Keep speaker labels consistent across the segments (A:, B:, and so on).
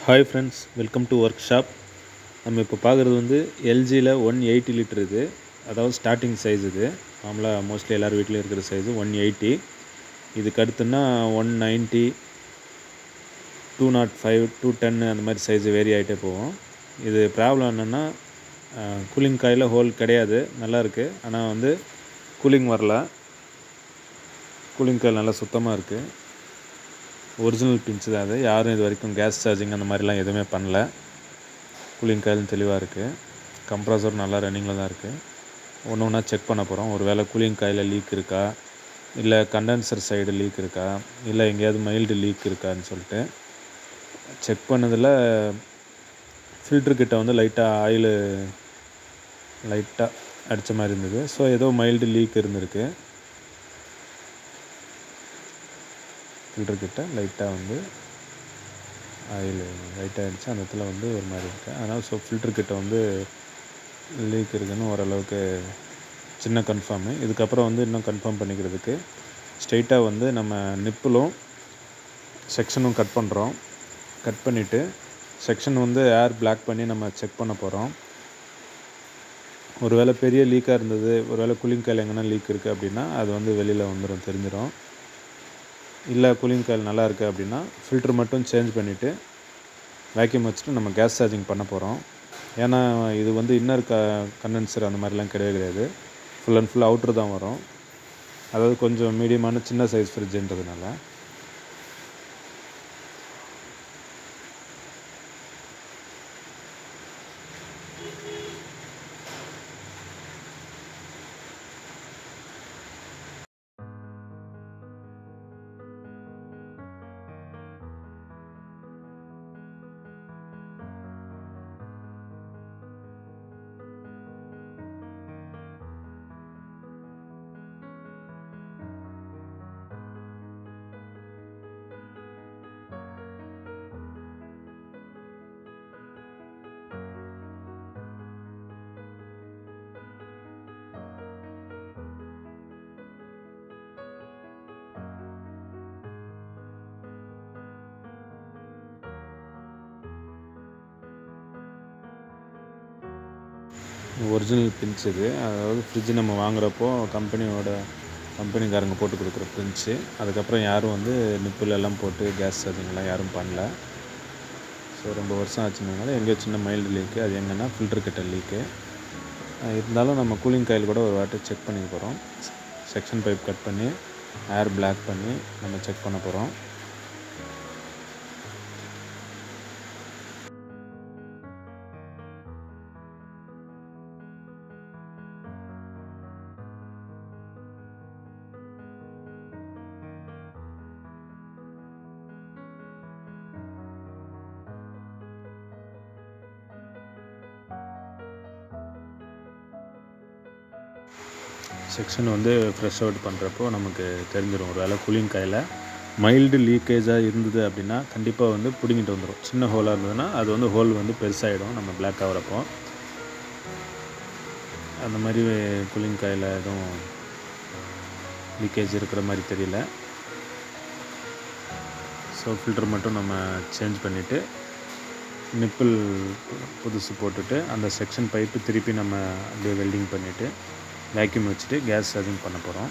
A: hi friends welcome to workshop நம்ம இப்போ பார்க்குறது வந்து எல்ஜியில் ஒன் எயிட்டி லிட்டர் இது அதாவது ஸ்டார்டிங் சைஸ் இது நார்மலாக மோஸ்ட்லி எல்லார் வீட்லேயும் இருக்கிற சைஸு ஒன் எயிட்டி இதுக்கு அடுத்துன்னா one ninety two naught five two டென்னு அந்த மாதிரி சைஸு வேரி ஆகிட்டே போகும் இது ப்ராப்ளம் என்னென்னா கூலிங் காயில் ஹோல் கிடையாது நல்லா இருக்குது ஆனால் வந்து கூலிங் வரல கூலிங் காயில் நல்லா சுத்தமாக இருக்குது ஒரிஜினல் பின்ச்சு தான் அது யாரும் இது வரைக்கும் கேஸ் சார்ஜிங் அந்த மாதிரிலாம் எதுவுமே பண்ணல கூலிங் காயிலும் தெளிவாக இருக்குது கம்ப்ரஸர் நல்லா ரன்னிங்கில் தான் இருக்குது ஒன்று ஒன்றா செக் பண்ண போகிறோம் ஒரு வேளை கூலிங் காயில் லீக் இருக்கா இல்லை கண்டென்சர் சைடு லீக் இருக்கா இல்லை எங்கேயாவது மைல்டு லீக் இருக்கான்னு சொல்லிட்டு செக் பண்ணதில் ஃபில்ட்ரு கிட்ட வந்து லைட்டாக ஆயிலு லைட்டாக அடித்த மாதிரி இருந்தது ஸோ ஏதோ மைல்டு லீக் இருந்திருக்கு ஃபில்டர் கிட்ட லைட்டாக வந்து ஆயில் லைட்டாக அடிச்சு அந்த இடத்துல வந்து ஒரு மாதிரி இருக்குது அதனால் ஸோ ஃபில்டர் கிட்ட வந்து லீக் இருக்குன்னு ஓரளவுக்கு சின்ன கன்ஃபார்மு இதுக்கப்புறம் வந்து இன்னும் கன்ஃபார்ம் பண்ணிக்கிறதுக்கு ஸ்ட்ரைட்டாக வந்து நம்ம நிப்பிலும் செக்ஷனும் கட் பண்ணுறோம் கட் பண்ணிவிட்டு செக்ஷன் வந்து ஏர் பிளாக் பண்ணி நம்ம செக் பண்ண போகிறோம் ஒருவேளை பெரிய லீக்காக இருந்தது ஒருவேளை கூலிங் காயில் எங்கன்னா லீக் இருக்குது அப்படின்னா அது வந்து வெளியில் வந்துடும் தெரிஞ்சிடும் இல்லை கூலிங் காயில் நல்லா இருக்குது அப்படின்னா ஃபில்ட்ரு மட்டும் சேஞ்ச் பண்ணிவிட்டு வேக்யூம் வச்சுட்டு நம்ம கேஸ் சார்ஜிங் பண்ண போகிறோம் ஏன்னா இது வந்து இன்னர் க கண்டென்சர் அந்த மாதிரிலாம் கிடையவே கிடையாது ஃபுல் அண்ட் ஃபுல் அவுட்ரு தான் வரும் அதாவது கொஞ்சம் மீடியமான சின்ன சைஸ் ஃப்ரிட்ஜுன்றதுனால ஒரிஜினல் பின்ச் இது அதாவது ஃப்ரிட்ஜ் நம்ம வாங்குறப்போ கம்பெனியோட கம்பெனிக்காரங்க போட்டு கொடுக்குற பிரிஞ்சு அதுக்கப்புறம் யாரும் வந்து நிப்பில் எல்லாம் போட்டு கேஸ் சார்ஜிங்லாம் யாரும் பண்ணல ஸோ ரொம்ப வருஷம் ஆச்சுனால எங்கேயோ சின்ன மைல்டு லீக்கு அது எங்கன்னா ஃபில்டர் கிட்ட லீக்கு இருந்தாலும் நம்ம கூலிங் காயில் கூட ஒரு வாட்டி செக் பண்ணிக்க போகிறோம் செக்ஷன் பைப் கட் பண்ணி ஏர் பிளாக் பண்ணி நம்ம செக் பண்ண போகிறோம் செக்ஷன் வந்து ஃப்ரெஷ் அவுட் பண்ணுறப்போ நமக்கு தெரிஞ்சிடும் ஒரு வேளை கூலிங் காயில் மைல்டு லீக்கேஜாக இருந்தது அப்படின்னா கண்டிப்பாக வந்து பிடுங்கிட்டு வந்துடும் சின்ன ஹோலாக இருந்ததுன்னா அது வந்து ஹோல் வந்து பெருசாகிடும் நம்ம பிளாக் ஆகிறப்போ அந்த மாதிரி கூலிங் காயில் எதுவும் லீக்கேஜ் இருக்கிற மாதிரி தெரியல ஸோ ஃபில்டர் மட்டும் நம்ம சேஞ்ச் பண்ணிவிட்டு நிப்பிள் புதுசு போட்டுட்டு அந்த செக்ஷன் பைப்பு திருப்பி நம்ம அப்படியே வெல்டிங் பண்ணிவிட்டு வேக்யூம் வச்சுட்டு கேஸ் சார்ஜிங் பண்ண போகிறோம்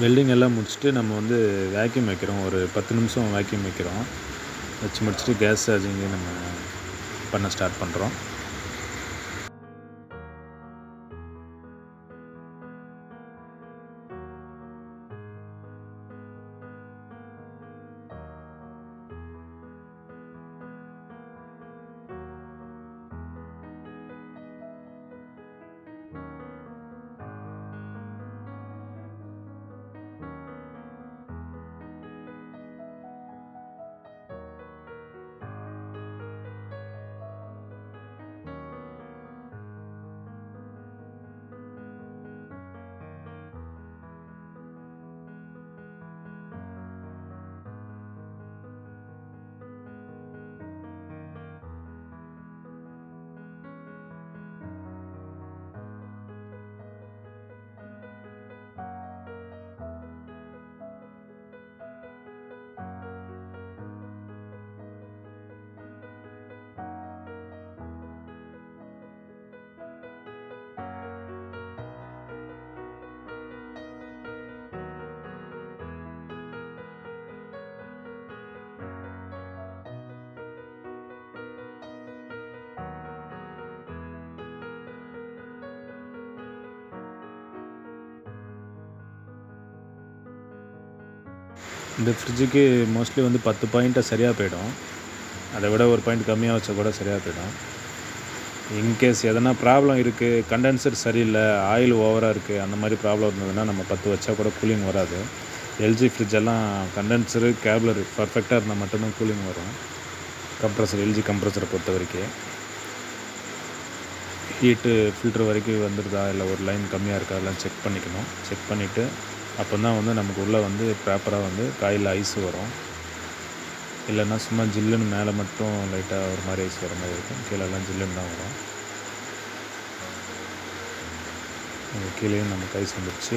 A: வெல்டிங் எல்லாம் முடிச்சுட்டு நம்ம வந்து வேக்யூம் வைக்கிறோம் ஒரு பத்து நிமிஷம் வேக்யூம் வைக்கிறோம் வச்சு முடிச்சுட்டு கேஸ் சார்ஜிங்கு நம்ம பண்ண ஸ்டார்ட் பண்ணுறோம் இந்த ஃப்ரிட்ஜுக்கு மோஸ்ட்லி வந்து பத்து பாயிண்ட்டை சரியாக போயிடும் அதை விட ஒரு பாயிண்ட் கம்மியாக வச்சா கூட சரியாக போயிடும் இன்கேஸ் எதனா ப்ராப்ளம் இருக்குது கண்டென்சர் சரியில்லை ஆயில் ஓவராக இருக்குது அந்த மாதிரி ப்ராப்ளம் இருந்ததுன்னா நம்ம பத்து வச்சா கூட கூலிங் வராது எல்ஜி ஃப்ரிட்ஜெல்லாம் கண்டென்சரு கேப்லர் பர்ஃபெக்டாக இருந்தால் மட்டும்தான் கூலிங் வரும் கம்ப்ரஸர் எல்ஜி கம்ப்ரஸரை பொறுத்த வரைக்கும் ஹீட்டு ஃபில்ட்ரு வரைக்கும் வந்துடுதா இல்லை ஒரு லைன் கம்மியாக இருக்கா எல்லாம் செக் பண்ணிக்கணும் செக் பண்ணிவிட்டு அப்போ தான் வந்து நமக்கு உள்ளே வந்து ப்ராப்பராக வந்து காயில் ஐஸ் வரும் இல்லைன்னா சும்மா ஜில்லுன்னு மேலே மட்டும் லைட்டாக ஒரு மாதிரி ஐஸ் வர மாதிரி இருக்கும் கீழெல்லாம் ஜில்லுன்னு தான் வரும் இங்க கீழேயும் நமக்கு ஐஸ் வந்துடுச்சு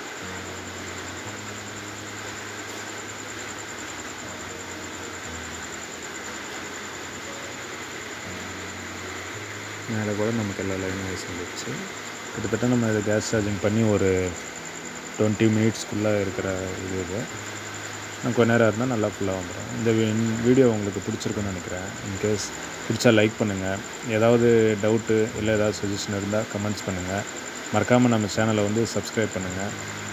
A: மேலே கூட நமக்கு எல்லா லைனும் ஐஸ் வந்துடுச்சு கிட்டத்தட்ட நம்ம இதை கேஸ் சார்ஜிங் பண்ணி ஒரு டுவெண்ட்டி மினிட்ஸ்க்குள்ளே இருக்கிற இது இது இன்னும் கொஞ்ச நேரம் இருந்தால் நல்லா ஃபுல்லாக வந்துடும் இந்த வி- வீடியோ உங்களுக்கு பிடிச்சிருக்குன்னு நினைக்கிறேன் இன்கேஸ் பிடிச்சா லைக் பண்ணுங்கள் ஏதாவது டவுட்டு இல்லை ஏதாவது சஜஷன் இருந்தால் கமெண்ட்ஸ் பண்ணுங்கள் மறக்காமல் நம்ம சேனலை வந்து சப்ஸ்கிரைப் பண்ணுங்கள்